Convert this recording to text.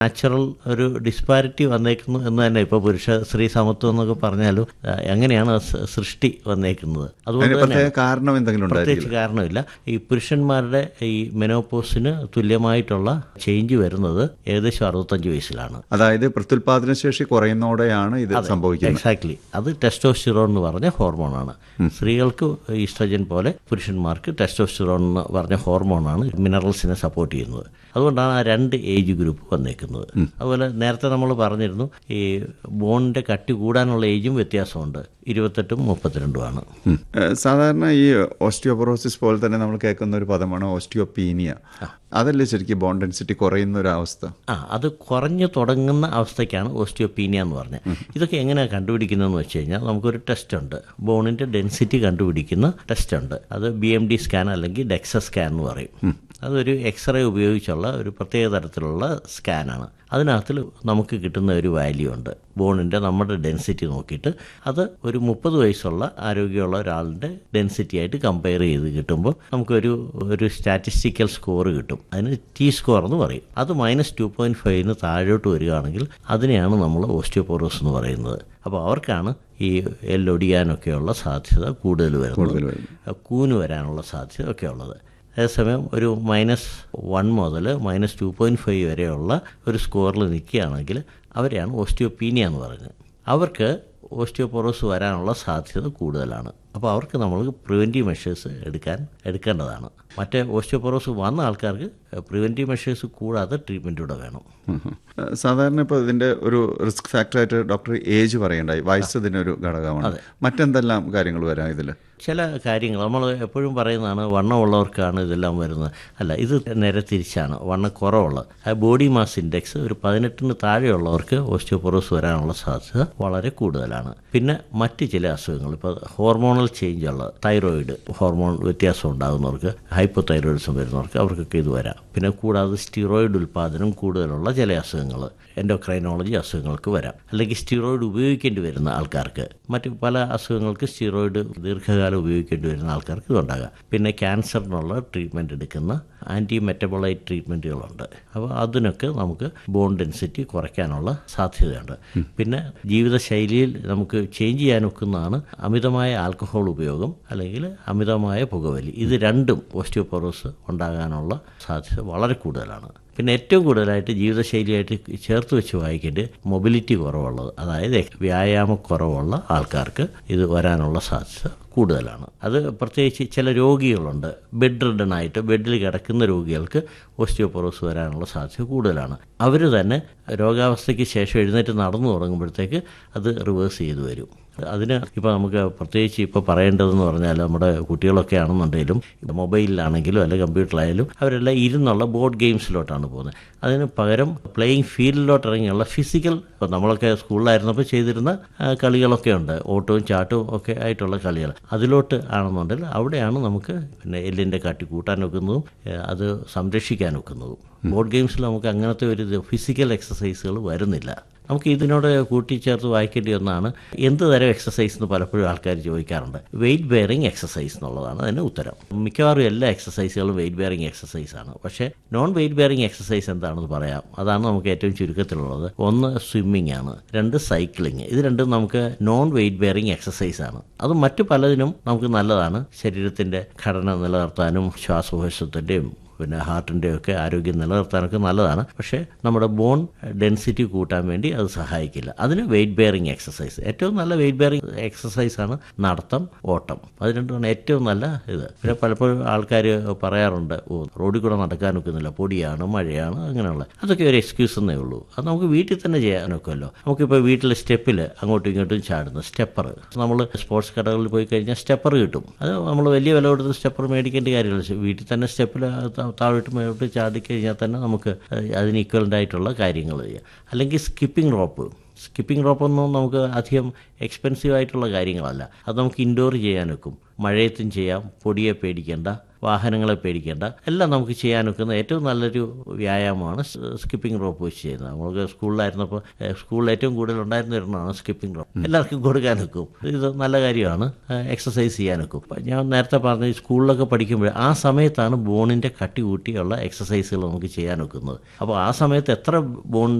Natural ഒരു disparity വന്നേക്കുന്നു എന്ന് തന്നെ ഇപ്പോൾ പുരുഷ സ്ത്രീ സമത്വം എന്നൊക്കെ പറഞ്ഞാലും ആ, എങ്ങനെയാണ് സ- സൃഷ്ടി വന്നേക്കുന്നത് അതുകൊണ്ട് അതിന് തന്നെ പ്രത്യേക കാരണം എന്തെങ്കിലും ഉണ്ടായിരിക്കും പ്രത്യേകിച്ച് കാരണമില്ല ഈ പുരുഷന്മാരുടെ ഈ മെനോപോസിന് തുല്യമായിട്ടുള്ള ചേഞ്ച് വരുന്നത് ഏകദേശം അറുപത്തഞ്ച് വയസ്സിലാണ് അതായത് പ്രത്യുൽപാദന ശേഷി കുറയുന്നതോടെയാണ് ഇത് സംഭവിക്കുന്നത് എക്സാക്ട്ലി അത് ടെസ്റ്റോസ്റ്റിറോൺ എന്ന് പറഞ്ഞ ഹോർമോണാണ് സ്ത്രീകൾക്ക് ഈസ്ട്രജൻ പോലെ പുരുഷന്മാർക്ക് ടെസ്റ്റോസ്റ്റിറോൺ എന്ന് പറഞ്ഞ ഹോർമോണാണ് മിനറൽസിനെ സപ്പോർട്ട് ചെയ്യുന്നത് അതുകൊണ്ടാണ് ആ രണ്ട് ഏജ് ഗ്രൂപ്പ് വന്നേക്കുന്നത് അതുപോലെ നേരത്തെ നമ്മൾ പറഞ്ഞിരുന്നു ഈ ബോണിന്റെ കട്ടി കൂടാനുള്ള ഏജും വ്യത്യാസമുണ്ട് ഇരുപത്തെട്ടും മുപ്പത്തിരണ്ടുമാണ് ഉം. ഏഹ് സാധാരണ ഈ ഓസ്റ്റിയോപൊറോസിസ് പോലെ തന്നെ നമ്മൾ കേൾക്കുന്ന ഒരു പദമാണ് ഓസ്റ്റിയോപീനിയ അതല്ലേ ശരിക്കും ബോൺ ഡെൻസിറ്റി കുറയുന്ന ഒരു അവസ്ഥ ആ അത് കുറഞ്ഞു തുടങ്ങുന്ന അവസ്ഥയ്ക്കാണ് ഓസ്റ്റിയോപീനിയ എന്ന് പറഞ്ഞത് ഇതൊക്കെ എങ്ങനെയാണ് കണ്ടുപിടിക്കുന്നതെന്ന് വെച്ച് കഴിഞ്ഞാൽ നമുക്കൊരു ടെസ്റ്റ് ഉണ്ട് ബോണിൻ്റെ ഡെൻസിറ്റി കണ്ടുപിടിക്കുന്ന ടെസ്റ്റ് ഉണ്ട് അത് ബി എം ഡി സ്കാൻ അല്ലെങ്കിൽ ഡെക്സ സ്കാൻ എന്ന് പറയും അതൊരു എക്സ്റേ ഉപയോഗിച്ചുള്ള ഒരു പ്രത്യേക തരത്തിലുള്ള സ്കാനാണ് അതിനകത്തിൽ നമുക്ക് കിട്ടുന്ന ഒരു വാല്യൂ ഉണ്ട് ബോണിൻ്റെ നമ്മുടെ ഡെൻസിറ്റി നോക്കിയിട്ട് അത് ഒരു മുപ്പത് വയസ്സുള്ള ആരോഗ്യമുള്ള ഒരാളുടെ ഡെൻസിറ്റി ആയിട്ട് കമ്പയർ ചെയ്ത് കിട്ടുമ്പോൾ നമുക്കൊരു ഒരു സ്റ്റാറ്റിസ്റ്റിക്കൽ സ്കോർ കിട്ടും അതിന് ടി സ്കോർ എന്ന് പറയും അത് മൈനസ് ടു പോയിൻറ്റ് ഫൈവിന് താഴോട്ട് വരികയാണെങ്കിൽ അതിനെയാണ് നമ്മൾ ഓസ്റ്റിയോപോറോസ് എന്ന് പറയുന്നത് അപ്പോൾ അവർക്കാണ് ഈ എല്ലൊടിയാനൊക്കെയുള്ള സാധ്യത കൂടുതൽ വരുന്നത് കൂന് വരാനുള്ള സാധ്യത ഒക്കെ ഉള്ളത് അതേസമയം ഒരു മൈനസ് വൺ മുതൽ മൈനസ് ടു പോയിൻറ്റ് ഫൈവ് വരെയുള്ള ഒരു സ്കോറിൽ നിൽക്കുകയാണെങ്കിൽ അവരെയാണ് ഓസ്റ്റിയോപീനിയ എന്ന് പറയുന്നത് അവർക്ക് ഓസ്റ്റിയോപോറോസ് വരാനുള്ള സാധ്യത കൂടുതലാണ് അപ്പോൾ അവർക്ക് നമ്മൾ പ്രിവെൻറ്റീവ് മെഷേഴ്സ് എടുക്കാൻ എടുക്കേണ്ടതാണ് മറ്റേ ഓസ്റ്റിയോപോറോസ് വന്ന ആൾക്കാർക്ക് പ്രിവെൻറ്റീവ് മെഷേഴ്സ് കൂടാതെ ട്രീറ്റ്മെൻറ്റ് കൂടെ വേണം ഉം ഉം. ഏഹ് സാധാരണ ഇപ്പോൾ ഇതിന്റെ ഒരു റിസ്ക് ഫാക്ടറായിട്ട് ഡോക്ടർ ഏജ് പറയണ്ടായി വയസ്സ് ഇതിനൊരു ഘടകമാണ് മറ്റെന്തെല്ലാം കാര്യങ്ങൾ വരാം ഇതിൽ ചില കാര്യങ്ങൾ നമ്മൾ എപ്പോഴും പറയുന്നതാണ് വണ്ണമുള്ളവർക്കാണ് ഇതെല്ലാം വരുന്നത് അല്ല ഇത് നേരെ തിരിച്ചാണ് വണ്ണം കുറവുള്ളത് ആ ബോഡി മാസ് ഇൻഡെക്സ് ഒരു പതിനെട്ടിന് താഴെയുള്ളവർക്ക് ഓസ്റ്റിയോപൊറോസ് വരാനുള്ള സാധ്യത വളരെ കൂടുതലാണ് പിന്നെ മറ്റ് ചില അസുഖങ്ങൾ ഇപ്പോൾ ഹോർമോണൽ ചേഞ്ച് ഉള്ള തൈറോയിഡ് ഹോർമോൺ വ്യത്യാസം ഉണ്ടാകുന്നവർക്ക് ഹൈപ്പോ തൈറോയിഡിസം വരുന്നവർക്ക് അവർക്കൊക്കെ ഇത് വരാം പിന്നെ കൂടാതെ സ്റ്റിറോയിഡ് ഉൽപ്പാദനം കൂടുതലുള്ള ചില അസുഖങ്ങൾ എൻഡോക്രൈനോളജി അസുഖങ്ങൾക്ക് വരാം അല്ലെങ്കിൽ സ്റ്റിറോയിഡ് ഉപയോഗിക്കേണ്ടി വരുന്ന ആൾക്കാർക്ക് മറ്റ് പല അസുഖങ്ങൾക്ക് സ്റ്റിറോയിഡ് ദീർഘകാലം ഉപയോഗിക്കേണ്ടി വരുന്ന ആൾക്കാർക്ക് ഇതുണ്ടാകാം പിന്നെ ക്യാൻസറിനുള്ള ട്രീറ്റ്മെൻറ്റ് എടുക്കുന്ന ആൻറ്റി മെറ്റബോളൈറ്റ് ട്രീറ്റ്മെൻറ്റുകളുണ്ട് അപ്പോൾ അതിനൊക്കെ നമുക്ക് ബോൺ ഡെൻസിറ്റി കുറയ്ക്കാനുള്ള സാധ്യതയുണ്ട് പിന്നെ ജീവിതശൈലിയിൽ നമുക്ക് ചേഞ്ച് ചെയ്യാൻ ഒക്കുന്നതാണ് അമിതമായ ആൽക്കഹോൾ ഉപയോഗം അല്ലെങ്കിൽ അമിതമായ പുകവലി ഇത് രണ്ടും ഓസ്റ്റിയോപോറോസ് ഉണ്ടാകാനുള്ള സാധ്യത വളരെ കൂടുതലാണ് പിന്നെ ഏറ്റവും കൂടുതലായിട്ട് ജീവിതശൈലിയായിട്ട് ചേർത്ത് വെച്ച് വായിക്കേണ്ടത് മൊബിലിറ്റി കുറവുള്ളത് അതായത് വ്യായാമക്കുറവുള്ള ആൾക്കാർക്ക് ഇത് വരാനുള്ള സാധ്യത കൂടുതലാണ് അത് പ്രത്യേകിച്ച് ചില രോഗികളുണ്ട് ബെഡ് റിഡൺ ആയിട്ട് ബെഡിൽ കിടക്കുന്ന രോഗികൾക്ക് ഓസ്റ്റിയോപൊറോസ് വരാനുള്ള സാധ്യത കൂടുതലാണ് അവർ തന്നെ രോഗാവസ്ഥയ്ക്ക് ശേഷം എഴുന്നേറ്റ് നടന്നു തുടങ്ങുമ്പോഴത്തേക്ക് അത് റിവേഴ്സ് ചെയ്തു വരും അതിന് ഇപ്പോൾ നമുക്ക് പ്രത്യേകിച്ച് ഇപ്പോൾ പറയേണ്ടതെന്ന് പറഞ്ഞാൽ നമ്മുടെ കുട്ടികളൊക്കെ ആണെന്നുണ്ടെങ്കിലും മൊബൈലിലാണെങ്കിലും അല്ലെങ്കിൽ കമ്പ്യൂട്ടറിലായാലും അവരെല്ലാം ഇരുന്നുള്ള ബോർഡ് ഗെയിംസിലോട്ടാണ് പോകുന്നത് അതിന് പകരം പ്ലേയിങ് ഫീൽഡിലോട്ട് ഇറങ്ങിയുള്ള ഫിസിക്കൽ ഇപ്പോൾ നമ്മളൊക്കെ സ്കൂളിലായിരുന്നപ്പോൾ ചെയ്തിരുന്ന ആ, കളികളൊക്കെ ഉണ്ട് ഓട്ടവും ചാട്ടവും ഒക്കെ ആയിട്ടുള്ള കളികൾ അതിലോട്ട് ആണെന്നുണ്ടെങ്കിൽ അവിടെയാണ് നമുക്ക് പിന്നെ എല്ലിൻ്റെ കാട്ടി കൂട്ടാൻ ഒക്കുന്നതും ഏ, അത് സംരക്ഷിക്കാൻ ഒക്കുന്നതും ബോർഡ് ഗെയിംസിൽ നമുക്ക് അങ്ങനത്തെ ഒരു ഇത് ഫിസിക്കൽ എക്സസൈസുകൾ വരുന്നില്ല നമുക്ക് ഇതിനോട് കൂട്ടിച്ചേർത്ത് വായിക്കേണ്ടി ഒന്നാണ് എന്ത് തരം എക്സസൈസ് എന്ന് പലപ്പോഴും ആൾക്കാർ ചോദിക്കാറുണ്ട് വെയിറ്റ് ബെയറിംഗ് എക്സസൈസ് എന്നുള്ളതാണ് അതിന് ഉത്തരം മിക്കവാറും എല്ലാ എക്സസൈസുകളും വെയിറ്റ് ബെയറിംഗ് എക്സസൈസ് ആണ് പക്ഷേ നോൺ വെയിറ്റ് ബെയറിംഗ് എക്സസൈസ് എന്താണെന്ന് പറയാം അതാണ് നമുക്ക് ഏറ്റവും ചുരുക്കത്തിലുള്ളത് ഒന്ന് സ്വിമ്മിംഗ് ആണ് രണ്ട് സൈക്ലിംഗ് ഇത് രണ്ടും നമുക്ക് നോൺ വെയിറ്റ് ബെയറിംഗ് എക്സസൈസ് ആണ് അത് മറ്റു പലതിനും നമുക്ക് നല്ലതാണ് ശരീരത്തിൻ്റെ ഘടന നിലനിർത്താനും ശ്വാസകോശത്തിൻ്റെയും പിന്നെ ഹാർട്ടിൻ്റെ ഒക്കെ ആരോഗ്യം നിലനിർത്താനൊക്കെ നല്ലതാണ് പക്ഷേ നമ്മുടെ ബോൺ ഡെൻസിറ്റി കൂട്ടാൻ വേണ്ടി അത് സഹായിക്കില്ല അതിന് വെയിറ്റ് ബെയറിംഗ് എക്സസൈസ് ഏറ്റവും നല്ല വെയിറ്റ് ബെയറിംഗ് എക്സസൈസാണ് നടത്തം ഓട്ടം അത് രണ്ടുമാണ് ഏറ്റവും നല്ല ഇത് പിന്നെ പലപ്പോഴും ആൾക്കാർ പറയാറുണ്ട് ഓ റോഡിൽ കൂടെ നടക്കാൻ ഒക്കുന്നില്ല പൊടിയാണ് മഴയാണ് അങ്ങനെയുള്ള അതൊക്കെ ഒരു എക്സ്ക്യൂസ് എന്നേ ഉള്ളൂ അത് നമുക്ക് വീട്ടിൽ തന്നെ ചെയ്യാനൊക്കുമല്ലോ നമുക്കിപ്പോൾ വീട്ടിൽ സ്റ്റെപ്പിൽ അങ്ങോട്ടും ഇങ്ങോട്ടും ചാടുന്നു സ്റ്റെപ്പർ നമ്മൾ സ്പോർട്സ് കടകളിൽ പോയി കഴിഞ്ഞാൽ സ്റ്റെപ്പർ കിട്ടും അത് നമ്മൾ വലിയ വില കൊടുത്ത് സ്റ്റെപ്പർ മേടിക്കേണ്ട കാര്യമില്ല വീട്ടിൽ തന്നെ സ്റ്റെപ്പിൽ താഴോട്ട് മേലോട്ട് ചാടിക്കഴിഞ്ഞാൽ തന്നെ നമുക്ക് അതിന് ഈക്വലൻ്റ് ആയിട്ടുള്ള കാര്യങ്ങൾ ചെയ്യാം അല്ലെങ്കിൽ സ്കിപ്പിംഗ് റോപ്പ് സ്കിപ്പിംഗ് റോപ്പൊന്നും നമുക്ക് അധികം എക്സ്പെൻസീവ് ആയിട്ടുള്ള കാര്യങ്ങളല്ല അത് നമുക്ക് ഇൻഡോർ ചെയ്യാൻ വെക്കും മഴയത്തും ചെയ്യാം പൊടിയെ പേടിക്കേണ്ട വാഹനങ്ങളെ പേടിക്കേണ്ട എല്ലാം നമുക്ക് ചെയ്യാനൊക്കുന്ന ഏറ്റവും നല്ലൊരു വ്യായാമമാണ് സ്കിപ്പിംഗ് റോപ്പ് വെച്ച് ചെയ്യുന്നത് നമുക്ക് സ്കൂളിലായിരുന്നപ്പോൾ ഏഹ്, സ്കൂളിൽ ഏറ്റവും കൂടുതൽ ഉണ്ടായിരുന്ന ഒരെണ്ണമാണ് സ്കിപ്പിംഗ് റോപ്പ് എല്ലാവർക്കും കൊടുക്കാൻ ഒക്കും ഇത് നല്ല കാര്യമാണ് എക്സസൈസ് ചെയ്യാനൊക്കും ഇപ്പം ഞാൻ നേരത്തെ പറഞ്ഞ ഈ സ്കൂളിലൊക്കെ പഠിക്കുമ്പോൾ ആ സമയത്താണ് ബോണിൻ്റെ കട്ടി കൂട്ടിയുള്ള എക്സസൈസുകൾ നമുക്ക് ചെയ്യാനൊക്കുന്നത് അപ്പോൾ ആ സമയത്ത് എത്ര ബോൺ